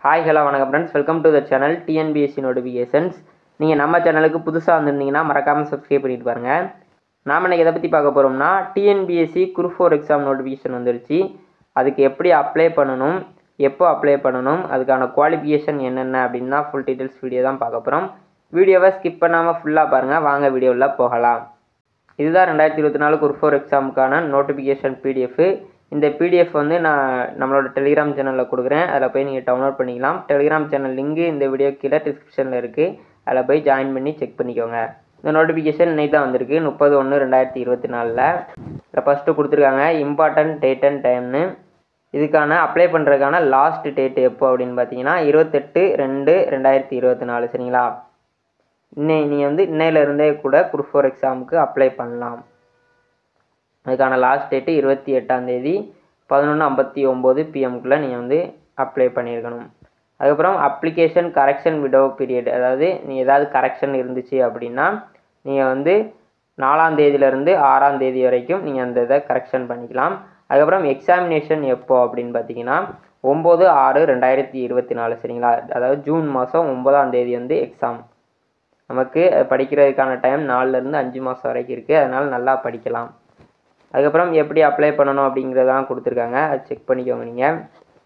hi hello வணக்கம் friends welcome to the channel TNPSC notifications நீங்கள் நம்ம சேனலுக்கு புதுசாக வந்திருந்தீங்கன்னா மறக்காமல் சப்ஸ்கிரைப் பண்ணிட்டு பாருங்கள் நாம் இன்னைக்கு எதை பற்றி பார்க்க போகிறோம்னா TNPSC group four exam notification வந்துருச்சு அதுக்கு எப்படி அப்ளை பண்ணணும் எப்போ அப்ளை பண்ணணும் அதுக்கான குவாலிஃபிகேஷன் என்னென்ன அப்படின்னு தான் ஃபுல் டீட்டெயில்ஸ் வீடியோ தான் பார்க்க போகிறோம் வீடியோவை ஸ்கிப் பண்ணாமல் ஃபுல்லாக பாருங்கள் வாங்க வீடியோவில் போகலாம் இதுதான் ரெண்டாயிரத்தி இருபத்தி நாலு குரூப் ஃபோர் எக்ஸாமுக்கான நோட்டிஃபிகேஷன் பிடிஎஃப் இந்த பிடிஎஃப் வந்து நான் நம்மளோட டெலிகிராம் சேனலில் கொடுக்குறேன் அதில் போய் நீங்கள் டவுன்லோட் பண்ணிக்கலாம் டெலிகிராம் சேனல் லிங்கு இந்த வீடியோ கீழே டிஸ்கிரிப்ஷனில் இருக்குது அதில் போய் ஜாயின் பண்ணி செக் பண்ணிக்கோங்க இந்த நோட்டிஃபிகேஷன் இன்னைக்கு தான் வந்திருக்கு முப்பது ஒன்று ரெண்டாயிரத்தி இருபத்தி நாலில் இதில் ஃபஸ்ட்டு கொடுத்துருக்காங்க இம்பார்ட்டன்ட் டேட் அண்ட் டைம்னு இதுக்கான அப்ளை பண்ணுறதுக்கான லாஸ்ட் டேட் எப்போ அப்படின்னு பார்த்தீங்கன்னா இருபத்தெட்டு ரெண்டு ரெண்டாயிரத்தி இருபத்தி நாலு சரிங்களா இன்னை நீங்கள் வந்து இன்னையிலேருந்தே கூட குரூப் ஃபோர் எக்ஸாமுக்கு அப்ளை பண்ணலாம் அதுக்கான லாஸ்ட் டேட்டு இருபத்தி எட்டாம் தேதி பதினொன்று ஐம்பத்தி ஒம்பது பிஎம்குள்ளே நீங்கள் வந்து அப்ளை பண்ணியிருக்கணும் அதுக்கப்புறம் அப்ளிகேஷன் கரெக்ஷன் விடோ பீரியட் அதாவது நீ ஏதாவது கரெக்ஷன் இருந்துச்சு அப்படின்னா நீங்கள் வந்து நாலாம் தேதியிலேருந்து ஆறாம் தேதி வரைக்கும் நீங்கள் அந்த இதை கரெக்ஷன் பண்ணிக்கலாம் அதுக்கப்புறம் எக்ஸாமினேஷன் எப்போ அப்படின்னு பார்த்தீங்கன்னா ஒம்பது ஆறு ரெண்டாயிரத்தி இருபத்தி நாலு சரிங்களா அதாவது ஜூன் மாதம் ஒம்பதாம் தேதி வந்து எக்ஸாம் நமக்கு அது படிக்கிறதுக்கான டைம் நாலுலேருந்து அஞ்சு மாதம் வரைக்கும் இருக்குது அதனால் நல்லா படிக்கலாம் அதுக்கப்புறம் எப்படி அப்ளை பண்ணணும் அப்படிங்கிறதான் கொடுத்துருக்காங்க அது செக் பண்ணிக்கோங்க நீங்கள்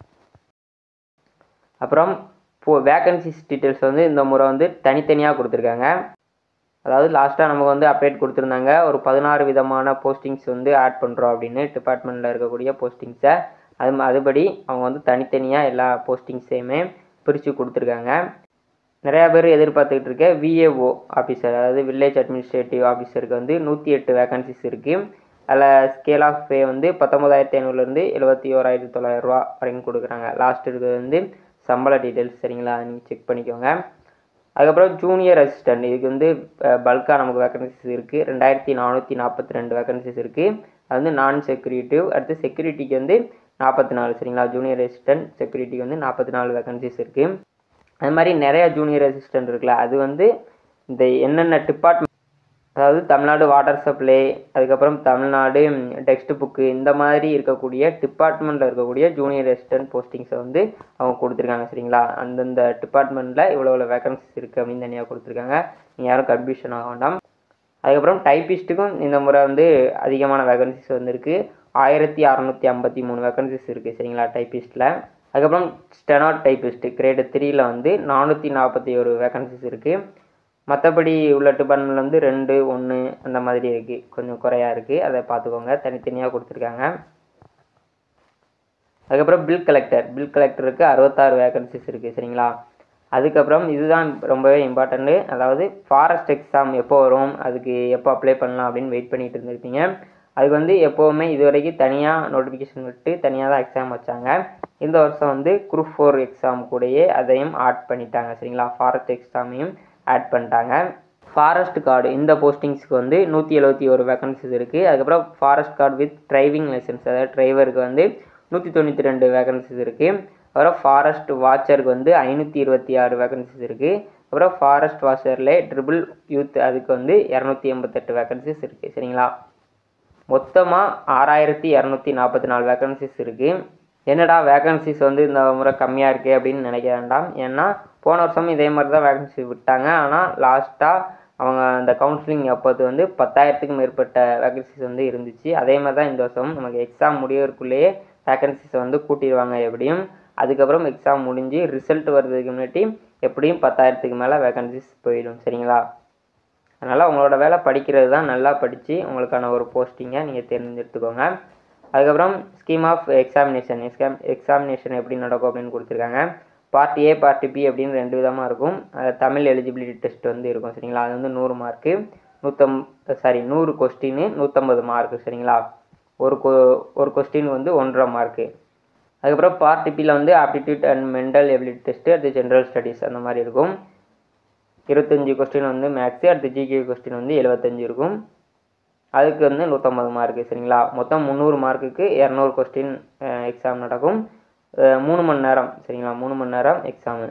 அப்புறம் இப்போ வேக்கன்சிஸ் டீட்டெயில்ஸ் வந்து இந்த முறை வந்து தனித்தனியாக கொடுத்துருக்காங்க அதாவது லாஸ்ட்டாக நமக்கு வந்து அப்டேட் கொடுத்துருந்தாங்க ஒரு பதினாறு விதமான போஸ்டிங்ஸ் வந்து ஆட் பண்ணுறோம் அப்படின்னு டிபார்ட்மெண்ட்டில் இருக்கக்கூடிய போஸ்டிங்ஸை அது அதுபடி அவங்க வந்து தனித்தனியாக எல்லா போஸ்டிங்ஸையுமே பிரித்து கொடுத்துருக்காங்க நிறையா பேர் எதிர்பார்த்துக்கிட்டு இருக்க விஏஓ ஆஃபீஸர் அதாவது வில்லேஜ் அட்மினிஸ்ட்ரேட்டிவ் ஆஃபீஸருக்கு வந்து நூற்றி எட்டு வேகன்சிஸ் இருக்குது அதில் ஸ்கேல் ஆஃப் பே வந்து பத்தொம்பதாயிரத்தி ஐநூறுலேருந்து எழுபத்தி ஓராயிரத்தி தொள்ளாயிரரூவா வரைக்கும் கொடுக்குறாங்க லாஸ்ட் இருக்கிறது வந்து சம்பள டீட்டெயில்ஸ் சரிங்களா நீங்கள் செக் பண்ணிக்கோங்க அதுக்கப்புறம் ஜூனியர் அசிஸ்டண்ட் இதுக்கு வந்து பல்காக நமக்கு வேகன்சிஸ் இருக்குது ரெண்டாயிரத்தி நானூற்றி நாற்பத்தி ரெண்டு வேகன்சிஸ் இருக்குது அது வந்து நான் செக்யூரிட்டிவ் அடுத்து செக்யூரிட்டிக்கு வந்து நாற்பத்தி நாலு சரிங்களா ஜூனியர் அசிஸ்டன்ட் செக்யூரிட்டிக்கு வந்து நாற்பத்தி நாலு வேகன்சிஸ் இருக்குது அது மாதிரி நிறையா ஜூனியர் அசிஸ்டண்ட் இருக்குல்ல அது வந்து இந்த என்னென்ன டிபார்ட்மெண்ட் அதாவது தமிழ்நாடு வாட்டர் சப்ளை அதுக்கப்புறம் தமிழ்நாடு டெக்ஸ்ட் புக்கு இந்த மாதிரி இருக்கக்கூடிய டிபார்ட்மெண்ட்டில் இருக்கக்கூடிய ஜூனியர் அசிஸ்டன்ட் போஸ்டிங்ஸை வந்து அவங்க கொடுத்துருக்காங்க சரிங்களா அந்தந்த டிபார்ட்மெண்ட்டில் இவ்வளோ இவ்வளோ வேகன்சிஸ் இருக்குது அப்படின்னு தனியாக கொடுத்துருக்காங்க நீங்கள் யாரும் கன்ஃபியூஷன் ஆக வேண்டாம் அதுக்கப்புறம் டைப்பிஸ்ட்டுக்கும் இந்த முறை வந்து அதிகமான வேகன்சிஸ் வந்துருக்கு ஆயிரத்தி அறநூற்றி ஐம்பத்தி மூணு வேகன்சிஸ் இருக்குது சரிங்களா டைப்பிஸ்ட்டில் அதுக்கப்புறம் ஸ்டெனோ டைப்பிஸ்ட்டு கிரேடு த்ரீயில் வந்து நானூற்றி நாற்பத்தி ஒரு வேகன்சிஸ் இருக்குது மற்றபடி உள்ள டிபார்ட்மெண்ட்டில் வந்து ரெண்டு ஒன்று அந்த மாதிரி இருக்குது கொஞ்சம் குறையா இருக்குது அதை பார்த்துக்கோங்க தனித்தனியாக கொடுத்துருக்காங்க அதுக்கப்புறம் பில் கலெக்டர் பில் கலெக்டருக்கு அறுபத்தாறு வேகன்சிஸ் இருக்குது சரிங்களா அதுக்கப்புறம் இதுதான் ரொம்பவே இம்பார்ட்டண்ட்டு அதாவது ஃபாரஸ்ட் எக்ஸாம் எப்போ வரும் அதுக்கு எப்போ அப்ளை பண்ணலாம் அப்படின்னு வெயிட் பண்ணிட்டு இருந்திருப்பீங்க அதுக்கு வந்து எப்போவுமே இது வரைக்கும் தனியாக நோட்டிஃபிகேஷன் விட்டு தனியாக தான் எக்ஸாம் வச்சாங்க இந்த வருஷம் வந்து குரூப் ஃபோர் எக்ஸாம் கூடயே அதையும் ஆட் பண்ணிட்டாங்க சரிங்களா ஃபாரஸ்ட் எக்ஸாமையும் ஆட் பண்ணிட்டாங்க ஃபாரஸ்ட் கார்டு இந்த போஸ்டிங்ஸ்க்கு வந்து நூற்றி எழுபத்தி ஒரு வேகன்சிஸ் இருக்குது அதுக்கப்புறம் forest guard with driving licence அதாவது டிரைவருக்கு வந்து நூற்றி தொண்ணூற்றி ரெண்டு வேகன்சிஸ் இருக்குது அப்புறம் ஃபாரஸ்ட் வாட்சருக்கு வந்து ஐநூற்றி இருபத்தி ஆறு வேகன்சிஸ் இருக்குது அப்புறம் ஃபாரஸ்ட் வாட்சரில் ட்ரிபிள் யூத் அதுக்கு வந்து இரநூத்தி எண்பத்தெட்டு வேகன்சிஸ் இருக்குது சரிங்களா மொத்தமாக ஆறாயிரத்தி இரநூத்தி நாற்பத்தி நாலு வேகன்சிஸ் இருக்குது என்னடா வேகன்சிஸ் வந்து இந்த முறை கம்மியாக இருக்கே அப்படின்னு நினைக்க வேண்டாம் ஏன்னா போன வருஷமும் இதே மாதிரி தான் வேகன்சி விட்டாங்க ஆனால் லாஸ்ட்டாக அவங்க அந்த கவுன்சிலிங் அப்போது வந்து பத்தாயிரத்துக்கும் மேற்பட்ட வேகன்சிஸ் வந்து இருந்துச்சு அதே மாதிரி தான் இந்த வருஷம் நமக்கு எக்ஸாம் முடியறதுக்குள்ளேயே வேகன்சிஸை வந்து கூட்டிடுவாங்க எப்படியும் அதுக்கப்புறம் எக்ஸாம் முடிஞ்சு ரிசல்ட் வர்றதுக்கு முன்னாடி எப்படியும் பத்தாயிரத்துக்கு மேலே வேகன்சிஸ் போயிடும் சரிங்களா அதனால் உங்களோட வேலை படிக்கிறது தான் நல்லா படித்து உங்களுக்கான ஒரு போஸ்டிங்கை நீங்கள் தேர்ந்தெடுத்துக்கோங்க அதுக்கப்புறம் scheme of examination exam examination எப்படி நடக்கும் அப்படின்னு கொடுத்துருக்காங்க பார்ட் ஏ பார்ட் பி அப்படின்னு ரெண்டு விதமாக இருக்கும் தமிழ் எலிஜிபிலிட்டி டெஸ்ட் வந்து இருக்கும் சரிங்களா அது வந்து நூறு மார்க்கு நூற்றம் சாரி நூறு கொஸ்டின் நூற்றம்பது மார்க்கு சரிங்களா ஒரு கொ ஒரு கொஸ்டின் வந்து ஒன்றரை மார்க்கு அதுக்கப்புறம் பார்ட் பியில் வந்து aptitude and mental ability test அடுத்து ஜென்ரல் ஸ்டடீஸ் அந்த மாதிரி இருக்கும் இருபத்தஞ்சி கொஸ்டின் வந்து மேக்ஸு அடுத்து ஜிகே கொஸ்டின் வந்து எழுபத்தஞ்சு இருக்கும் அதுக்கு வந்து நூற்றம்பது மார்க்கு சரிங்களா மொத்தம் முந்நூறு மார்க்குக்கு இரநூறு கொஸ்டின் எக்ஸாம் நடக்கும் மூணு மணி நேரம் சரிங்களா மூணு மணி நேரம் எக்ஸாமு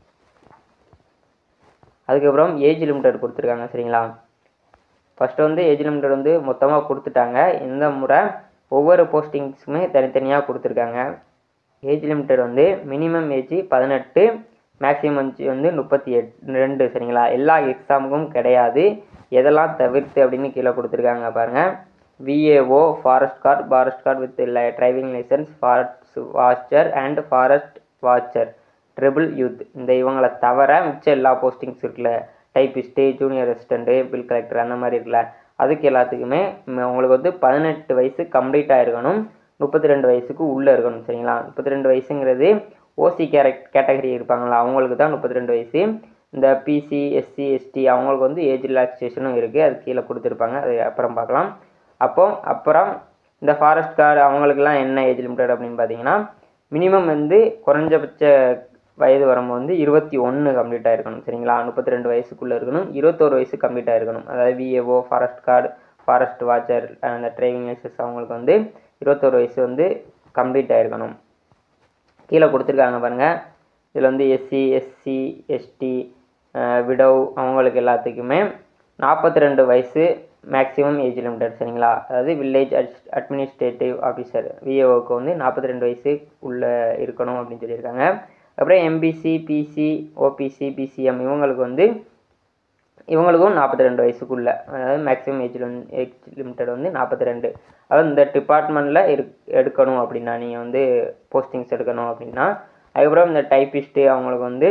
அதுக்கப்புறம் ஏஜ் லிமிட்டட் கொடுத்துருக்காங்க சரிங்களா ஃபஸ்ட்டு வந்து ஏஜ் லிமிட்டட் வந்து மொத்தமாக கொடுத்துட்டாங்க இந்த முறை ஒவ்வொரு போஸ்டிங்ஸுமே தனித்தனியாக கொடுத்துருக்காங்க ஏஜ் லிமிட்டட் வந்து மினிமம் ஏஜ் பதினெட்டு மேக்ஸிமம் ஏஜ் வந்து முப்பத்தி எட் ரெண்டு சரிங்களா எல்லா எக்ஸாமுக்கும் கிடையாது எதெல்லாம் தவிர்த்து அப்படின்னு கீழே கொடுத்துருக்காங்க பாருங்கள் VAO forest guard forest guard with driving licence forest watcher and forest watcher triple youth இந்த இவங்களை தவிர மிச்ச எல்லா போஸ்டிங்ஸ் இருக்குல்ல typist junior assistant bill collector அந்த மாதிரி இருக்குல்ல அதுக்கு எல்லாத்துக்குமே ம், உங்களுக்கு வந்து பதினெட்டு வயசு கம்ப்ளீட் ஆகிருக்கணும் முப்பத்தி ரெண்டு வயசுக்கு உள்ளே இருக்கணும் சரிங்களா முப்பத்தி ரெண்டு வயசுங்கிறது ஓசி கேரக்ட் கேட்டகரி இருப்பாங்களா அவங்களுக்கு தான் முப்பத்தி ரெண்டு வயசு இந்த பிசி எஸ்சி எஸ்டி அவங்களுக்கு வந்து ஏஜ் ரிலாக்ஸேஷனும் இருக்குது அது கீழே கொடுத்துருப்பாங்க அது அப்புறம் பார்க்கலாம் அப்போ அப்புறம் இந்த ஃபாரஸ்ட் கார்டு அவங்களுக்குலாம் என்ன ஏஜ் லிமிட்டட் அப்படின்னு பார்த்தீங்கன்னா மினிமம் வந்து குறைஞ்சபட்ச வயது வரம்பு வந்து இருபத்தி ஒன்று கம்ப்ளீட் ஆயிருக்கணும் சரிங்களா முப்பத்தி ரெண்டு வயசுக்குள்ளே இருக்கணும் இருபத்தோரு வயசு கம்ப்ளீட் ஆயிருக்கணும் அதாவது VAO forest guard forest watcher அந்த டிரைவிங் லைசன்ஸ் அவங்களுக்கு வந்து இருபத்தோரு வயசு வந்து கம்ப்ளீட் ஆயிருக்கணும் கீழே கொடுத்துருக்காங்க பாருங்கள் இதில் வந்து எஸ்சி எஸ்சி எஸ்டி விடவ் அவங்களுக்கு எல்லாத்துக்குமே நாற்பத்தி ரெண்டு வயசு மேக்ஸிமம் ஏஜ் லிமிட்டட் சரிங்களா அதாவது வில்லேஜ் அட்மினிஸ்ட்ரேட்டிவ் ஆஃபீஸர் விஏஓக்கு வந்து நாற்பத்தி ரெண்டு வயசு உள்ள இருக்கணும் அப்படின்னு சொல்லியிருக்காங்க அப்புறம் எம்பிசி பிசி ஓபிசி பிசிஎம் இவங்களுக்கு வந்து இவங்களுக்கும் நாற்பத்தி ரெண்டு வயசுக்குள்ள அதாவது மேக்ஸிமம் ஏஜ் ஏஜ் லிமிட்டட் வந்து நாற்பத்தி ரெண்டு அதாவது இந்த டிபார்ட்மெண்ட்டில் இரு எடுக்கணும் அப்படின்னா நீங்கள் வந்து போஸ்டிங்ஸ் எடுக்கணும் அப்படின்னா அதுக்கப்புறம் இந்த டைப்பிஸ்ட்டு அவங்களுக்கு வந்து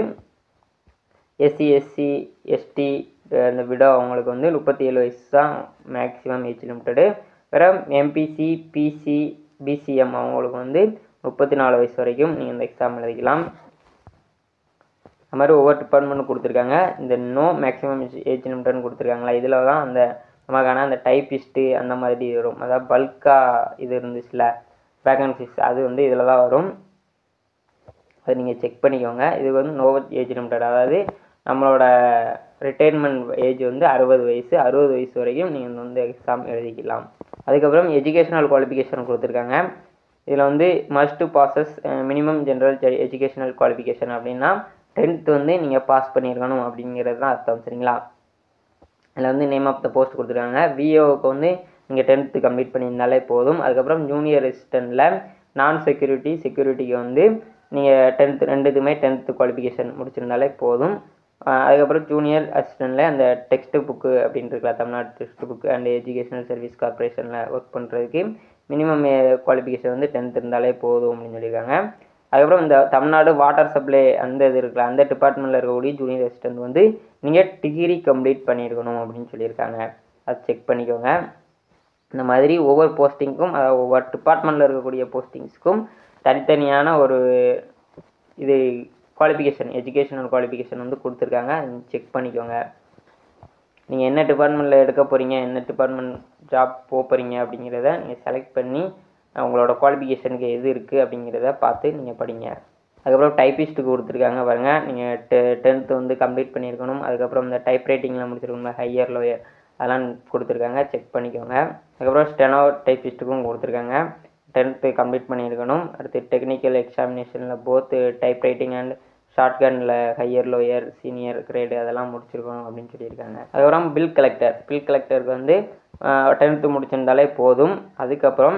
எஸ்சி எஸ்சி எஸ்டி இந்த விடோ அவங்களுக்கு வந்து முப்பத்தி ஏழு வயசு தான் மேக்ஸிமம் ஏஜ் லிமிட்டடு வேறு எம்பிசி பிசி பிசிஎம் அவங்களுக்கு வந்து முப்பத்தி நாலு வயசு வரைக்கும் நீங்கள் இந்த எக்ஸாம் எழுதிக்கலாம் அது மாதிரி ஒவ்வொரு டிபார்ட்மெண்ட்டும் கொடுத்துருக்காங்க இந்த நோ மேக்ஸிமம் ஏஜ் லிமிட்னு கொடுத்துருக்காங்களா இதில் தான் அந்த நமக்கான அந்த டைப்பிஸ்ட்டு அந்த மாதிரி வரும் அதாவது பல்காக இது இருந்துச்சுல வேகன்சிஸ் அது வந்து இதில் தான் வரும் அதை நீங்கள் செக் பண்ணிக்கோங்க இது வந்து நோ ஏஜ் லிமிட்டட் அதாவது நம்மளோட ரிட்டைர்மெண்ட் ஏஜ் வந்து அறுபது வயசு அறுபது வயசு வரைக்கும் நீங்கள் வந்து எக்ஸாம் எழுதிக்கலாம் அதுக்கப்புறம் எஜுகேஷனல் குவாலிஃபிகேஷன் கொடுத்துருக்காங்க இதில் வந்து must possess minimum general educational qualification அப்படின்னா டென்த் வந்து நீங்கள் பாஸ் பண்ணியிருக்கணும் அப்படிங்கிறது தான் அர்த்தம் சரிங்களா அதில் வந்து நேம் ஆஃப் த போஸ்ட் கொடுத்துருக்காங்க விஓக்கு வந்து நீங்கள் டென்த்து கம்ப்ளீட் பண்ணியிருந்தாலே போதும் அதுக்கப்புறம் ஜூனியர் அசிஸ்டண்ட்டில் நான் செக்யூரிட்டி செக்யூரிட்டிக்கு வந்து நீங்கள் டென்த்து ரெண்டுத்துக்குமே டென்த்து குவாலிஃபிகேஷன் முடிச்சிருந்தாலே போதும் ஆஹ் அதுக்கப்புறம் ஜூனியர் அசிஸ்டண்ட்டில் அந்த டெக்ஸ்ட் புக்கு அப்படின்னு இருக்குல்ல Tamil Nadu text book and educational service கார்ப்பரேஷனில் ஒர்க் பண்ணுறதுக்கு மினிமம் குவாலிஃபிகேஷன் வந்து டென்த் இருந்தாலே போதும் அப்படின்னு சொல்லியிருக்காங்க அதுக்கப்புறம் இந்த தமிழ்நாடு வாட்டர் சப்ளை அந்த இது இருக்குல்ல அந்த டிபார்ட்மெண்ட்டில் இருக்கக்கூடிய ஜூனியர் அசிஸ்டன்ட் வந்து நீங்கள் டிகிரி கம்ப்ளீட் பண்ணியிருக்கணும் அப்படின்னு சொல்லியிருக்காங்க அது செக் பண்ணிக்கோங்க இந்த மாதிரி ஒவ்வொரு போஸ்டிங்க்கும் அதாவது ஒவ்வொரு டிபார்ட்மெண்ட்டில் இருக்கக்கூடிய போஸ்டிங்ஸ்க்கும் தனித்தனியான ஒரு இது குவாலிஃபிகேஷன் எஜுகேஷனல் குவாலிஃபிகேஷன் வந்து கொடுத்துருக்காங்க செக் பண்ணிக்கோங்க நீங்கள் என்ன டிபார்ட்மெண்ட்டில் எடுக்க போகிறீங்க என்ன டிபார்ட்மெண்ட் ஜாப் போக போகிறீங்க அப்படிங்கிறத நீங்கள் செலக்ட் பண்ணி அஹ் உங்களோட குவாலிஃபிகேஷனுக்கு எது இருக்குது அப்படிங்கிறத பார்த்து நீங்கள் படிங்க அதுக்கப்புறம் டைப்பிஸ்ட்டுக்கு கொடுத்துருக்காங்க பாருங்கள் நீங்கள் டெ டென்த்து வந்து கம்ப்ளீட் பண்ணியிருக்கணும் அதுக்கப்புறம் இந்த டைப் ரைட்டிங்கில் முடிச்சிருக்கணும் ஹையர் லோயர் அதெல்லாம் கொடுத்துருக்காங்க செக் பண்ணிக்கோங்க அதுக்கப்புறம் ஸ்டெனோ டைப்பிஸ்ட்டுக்கும் கொடுத்துருக்காங்க டென்த்து கம்ப்ளீட் பண்ணியிருக்கணும் அடுத்து டெக்னிக்கல் எக்ஸாமினேஷனில் போத்து டைப் ரைட்டிங் அண்ட் ஷார்ட்கனில் ஹையர் லோயர் சீனியர் கிரேடு அதெல்லாம் முடிச்சிருக்கணும் அப்படின்னு சொல்லியிருக்காங்க அதுக்கப்புறம் பில் கலெக்டர் பில் கலெக்டருக்கு வந்து டென்த்து முடிச்சிருந்தாலே போதும் அதுக்கப்புறம்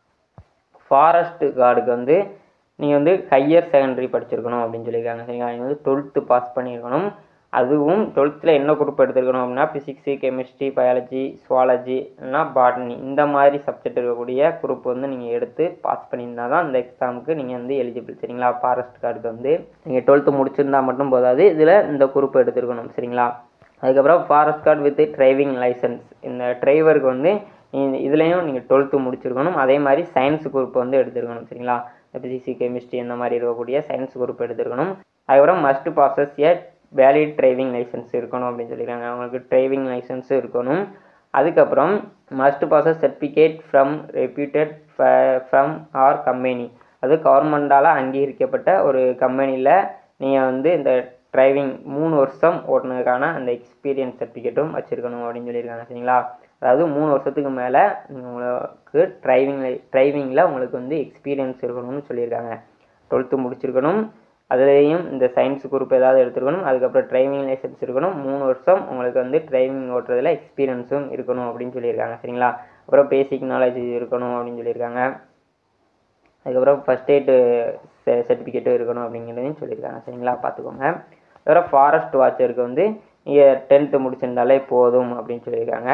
ஃபாரஸ்ட் கார்டுக்கு வந்து நீங்கள் வந்து ஹையர் செகண்டரி படிச்சிருக்கணும் அப்படின்னு சொல்லியிருக்காங்க சரிங்களா நீங்கள் வந்து டுவெல்த்து பாஸ் பண்ணியிருக்கணும் அதுவும் டுவெல்த்தில் என்ன குரூப் எடுத்துருக்கணும் அப்படின்னா ஃபிசிக்ஸு கெமிஸ்ட்ரி பயாலஜி சுவாலஜி இல்லைனா பாட்னி இந்த மாதிரி சப்ஜெக்ட் இருக்கக்கூடிய குரூப் வந்து நீங்கள் எடுத்து பாஸ் பண்ணியிருந்தா தான் இந்த எக்ஸாமுக்கு நீங்கள் வந்து எலிஜிபிள் சரிங்களா ஃபாரஸ்ட் கார்டுக்கு வந்து நீங்கள் டுவெல்த்து முடிச்சிருந்தா மட்டும் போதாது இதில் இந்த குரூப் எடுத்துருக்கணும் சரிங்களா அதுக்கப்புறம் forest guard with driving licence இந்த டிரைவருக்கு வந்து இந்த- இதுலேயும் நீங்கள் டுவெல்த்து முடிச்சிருக்கணும் அதே மாதிரி சயின்ஸ் குரூப் வந்து எடுத்துருக்கணும் சரிங்களா பிசிசி கெமிஸ்ட்ரி இந்த மாதிரி இருக்கக்கூடிய சயின்ஸ் குரூப் எடுத்துருக்கணும் அதுக்கப்புறம் must possess a valid driving licence இருக்கணும் அப்படின்னு சொல்லியிருக்காங்க அவங்களுக்கு டிரைவிங் லைசன்ஸ் இருக்கணும் அதுக்கப்புறம் must possess certificate from reputed from or company அது கவர்மெண்டால் அங்கீகரிக்கப்பட்ட ஒரு கம்பெனியில் நீங்கள் வந்து இந்த டிரைவிங் மூணு வருஷம் ஓட்டுனதுக்கான அந்த எக்ஸ்பீரியன்ஸ் சர்டிஃபிகேட்டும் வச்சுருக்கணும் அப்படின்னு சொல்லியிருக்காங்க சரிங்களா அதாவது மூணு வருஷத்துக்கு மேலே உங்களுக்கு டிரைவிங் டிரைவிங்கில் உங்களுக்கு வந்து எக்ஸ்பீரியன்ஸ் இருக்கணும்னு சொல்லியிருக்காங்க டுவெல்த்து முடிச்சிருக்கணும் அதுலேயும் இந்த சயின்ஸ் குரூப் ஏதாவது எடுத்துருக்கணும் அதுக்கப்புறம் டிரைவிங் லைசன்ஸ் இருக்கணும் மூணு வருஷம் உங்களுக்கு வந்து டிரைவிங் ஓட்டுறதுல எக்ஸ்பீரியன்ஸும் இருக்கணும் அப்படின்னு சொல்லியிருக்காங்க சரிங்களா அப்புறம் பேசிக் நாலேஜ் இருக்கணும் அப்படின்னு சொல்லியிருக்காங்க அதுக்கப்புறம் ஃபஸ்ட் எய்டு சர்டிஃபிகேட்டும் இருக்கணும் அப்படிங்கிறதையும் சொல்லியிருக்காங்க சரிங்களா பார்த்துக்கோங்க வேறு ஃபாரஸ்ட் வாட்சருக்கு வந்து நீங்கள் டென்த்து முடிச்சிருந்தாலே போதும் அப்படின்னு சொல்லியிருக்காங்க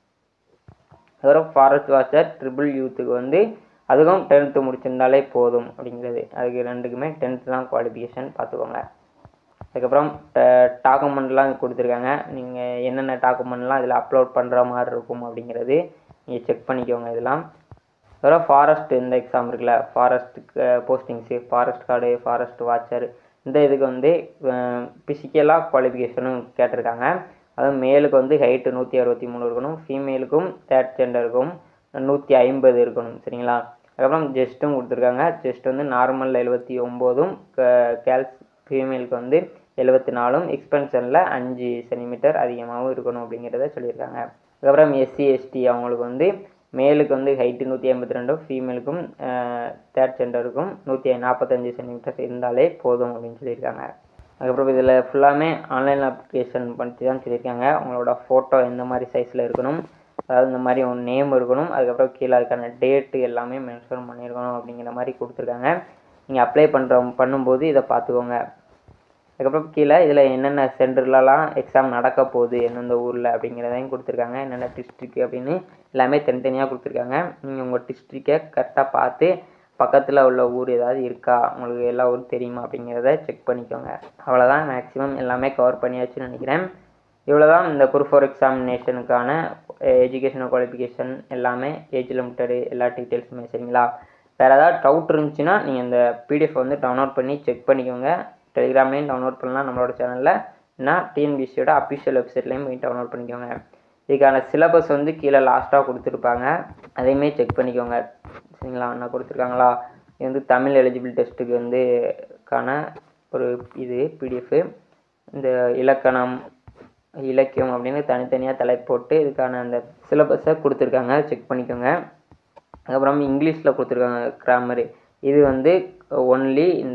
அதுக்கப்புறம் ஃபாரஸ்ட் வாட்சர் ட்ரிபிள் யூத்துக்கு வந்து அதுக்கும் டென்த்து முடிச்சிருந்தாலே போதும் அப்படிங்கிறது அதுக்கு ரெண்டுக்குமே டென்த்து தான் குவாலிஃபிகேஷன் பார்த்துக்கோங்க அதுக்கப்புறம் டாக்குமெண்ட்லாம் கொடுத்துருக்காங்க நீங்கள் என்னென்ன டாக்குமெண்ட்லாம் இதில் அப்லோட் பண்ணுற மாதிரி இருக்கும் அப்படிங்கிறது நீங்கள் செக் பண்ணிக்கோங்க இதெல்லாம் அப்புறம் ஃபாரஸ்ட் இந்த எக்ஸாம் இருக்குல்ல ஃபாரஸ்ட்டுக்கு postings forest guard forest watcher இந்த இதுக்கு வந்து ஃபிசிக்கலாக குவாலிஃபிகேஷனும் கேட்டிருக்காங்க அதுவும் மேலுக்கு வந்து ஹைட்டு நூற்றி அறுபத்தி மூணு இருக்கணும் ஃபீமேலுக்கும் தேர்ட் ஜெண்டருக்கும் நூற்றி ஐம்பது இருக்கணும் சரிங்களா அதுக்கப்புறம் ஜெஸ்ட்டும் கொடுத்துருக்காங்க ஜெஸ்ட் வந்து நார்மல் எழுபத்தி ஒம்போதும் கேல்ஸ் ஃபீமேலுக்கு வந்து எழுபத்தி நாலும் எக்ஸ்பென்ஷனில் அஞ்சு சென்டிமீட்டர் அதிகமாகவும் இருக்கணும் அப்படிங்கிறத சொல்லியிருக்காங்க அதுக்கப்புறம் எஸ்சி எஸ்டி அவங்களுக்கு வந்து மேலுக்கு வந்து ஹைட்டு நூற்றி ஐம்பத்தி ரெண்டும் ஃபீமேலுக்கும் தேர்ட் ஜெண்டருக்கும் நூற்றி நாற்பத்தஞ்சு சென்டிமீட்டர் இருந்தாலே போதும் அப்படின்னு சொல்லியிருக்காங்க அதுக்கப்புறம் இதில் ஃபுல்லாமே ஆன்லைன் அப்ளிகேஷன் பண்ணி தான் சொல்லியிருக்காங்க உங்களோட ஃபோட்டோ எந்த மாதிரி சைஸில் இருக்கணும் அதாவது இந்த மாதிரி உன் நேம் இருக்கணும் அதுக்கப்புறம் கீழே அதுக்கான டேட்டு எல்லாமே மென்ஷன் பண்ணியிருக்கணும் அப்படிங்கிற மாதிரி கொடுத்துருக்காங்க நீங்கள் அப்ளை பண்ணுற பண்ணும்போது இதை பார்த்துக்கோங்க அதுக்கப்புறம் கீழே இதில் என்னென்ன சென்டர்லலாம் எக்ஸாம் நடக்க போகுது எந்தெந்த ஊரில் அப்படிங்கிறதையும் கொடுத்துருக்காங்க என்னென்ன டிஸ்ட்ரிக் அப்படின்னு எல்லாமே தனித்தனியாக கொடுத்துருக்காங்க நீங்கள் உங்கள் டிஸ்ட்ரிக்கை கரெக்டாக பார்த்து பக்கத்தில் உள்ள ஊர் ஏதாவது இருக்கா உங்களுக்கு எல்லா ஊரும் தெரியுமா அப்படிங்கிறத செக் பண்ணிக்கோங்க அவ்வளோதான் மேக்ஸிமம் எல்லாமே கவர் பண்ணியாச்சுன்னு நினைக்கிறேன் இவ்வளோ தான் இந்த குரூப் ஃபோர் எக்ஸாமினேஷனுக்கான எஜுகேஷனல் குவாலிஃபிகேஷன் எல்லாமே ஏஜ் லிமிட்டடு எல்லா டீட்டெயில்ஸுமே சரிங்களா வேறு ஏதாவது டவுட் இருந்துச்சுன்னா நீங்கள் இந்த பிடிஎஃப் வந்து டவுன்லோட் பண்ணி செக் பண்ணிக்கோங்க டெலிகிராம்லேயும் டவுன்லோட் பண்ணலாம் நம்மளோட சேனலில் இல்லைனா டிஎன்பிசியோட அஃபிஷியல் வெப்சைட்லேயும் போய் டவுன்லோட் பண்ணிக்கோங்க இதுக்கான சிலபஸ் வந்து கீழே லாஸ்ட்டாக கொடுத்துருப்பாங்க அதையுமே செக் பண்ணிக்கோங்க சரிங்களா என்ன கொடுத்துருக்காங்களா இது வந்து தமிழ் எலிஜிபிள் டெஸ்ட்டுக்கு வந்து கான ஒரு இது பிடிஎஃப் இந்த இலக்கணம் இலக்கியம் அப்படின்னு தனித்தனியாக தலைப்பு போட்டு இதுக்கான அந்த சிலபஸை கொடுத்துருக்காங்க செக் பண்ணிக்கோங்க அதுக்கப்புறம் இங்கிலீஷில் கொடுத்துருக்காங்க கிராமரு இது வந்து ஒன்லி இந்த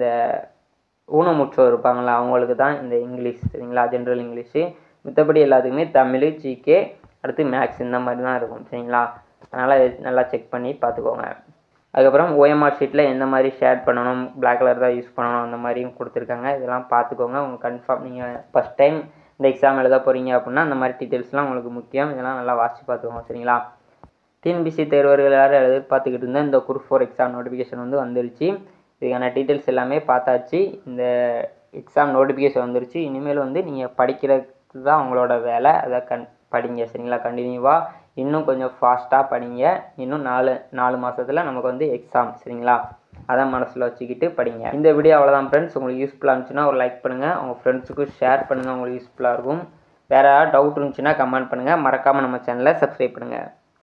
ஊனமுற்றோர் இருப்பாங்களா அவங்களுக்கு தான் இந்த இங்கிலீஷ் சரிங்களா ஜென்ரல் இங்கிலீஷு மித்தபடி எல்லாத்துக்குமே தமிழ் ஜிகே அடுத்து மேக்ஸ் இந்த மாதிரி தான் இருக்கும் சரிங்களா அதனால் நல்லா செக் பண்ணி பார்த்துக்கோங்க அதுக்கப்புறம் ஓஎம்ஆர் ஷீட்டில் எந்த மாதிரி ஷேர் பண்ணணும் பிளாக் கலர் தான் யூஸ் பண்ணணும் அந்த மாதிரியும் கொடுத்துருக்காங்க இதெல்லாம் பார்த்துக்கோங்க உங்கள் கன்ஃபார்ம் நீங்கள் ஃபஸ்ட் டைம் இந்த எக்ஸாம் எழுத போகிறீங்க அப்படின்னா அந்த மாதிரி டீட்டெயில்ஸ்லாம் உங்களுக்கு முக்கியம் இதெல்லாம் நல்லா வாசித்து பார்த்துக்கோங்க சரிங்களா டிஎன்பிசி தேர்வர்கள் எல்லாரும் எதிர்பார்த்துக்கிட்டு இருந்த இந்த குரூப் ஃபோர் எக்ஸாம் நோட்டிஃபிகேஷன் வந்து வந்துருச்சு இதுக்கான டீட்டெயில்ஸ் எல்லாமே பார்த்தாச்சு இந்த எக்ஸாம் நோட்டிஃபிகேஷன் வந்துருச்சு இனிமேல் வந்து நீங்கள் படிக்கிறது தான் உங்களோட வேலை அதை கண் படிங்க சரிங்களா கண்டினியூவாக இன்னும் கொஞ்சம் ஃபாஸ்ட்டாக படிங்க இன்னும் நாலு நாலு மாதத்தில் நமக்கு வந்து எக்ஸாம் சரிங்களா அதை மனசில் வச்சுக்கிட்டு படிங்க இந்த வீடியோ அவ்வளோதான் ஃப்ரெண்ட்ஸ் உங்களுக்கு யூஸ்ஃபுல்லாக இருந்துச்சுன்னா ஒரு லைக் பண்ணுங்கள் உங்கள் ஃப்ரெண்ட்ஸுக்கும் ஷேர் பண்ணுங்கள் உங்களுக்கு யூஸ்ஃபுல்லாக இருக்கும் வேறு ஏதாவது டவுட் இருந்துச்சுன்னா கமெண்ட் பண்ணுங்கள் மறக்காமல் நம்ம சேனலை சப்ஸ்கிரைப் பண்ணுங்கள்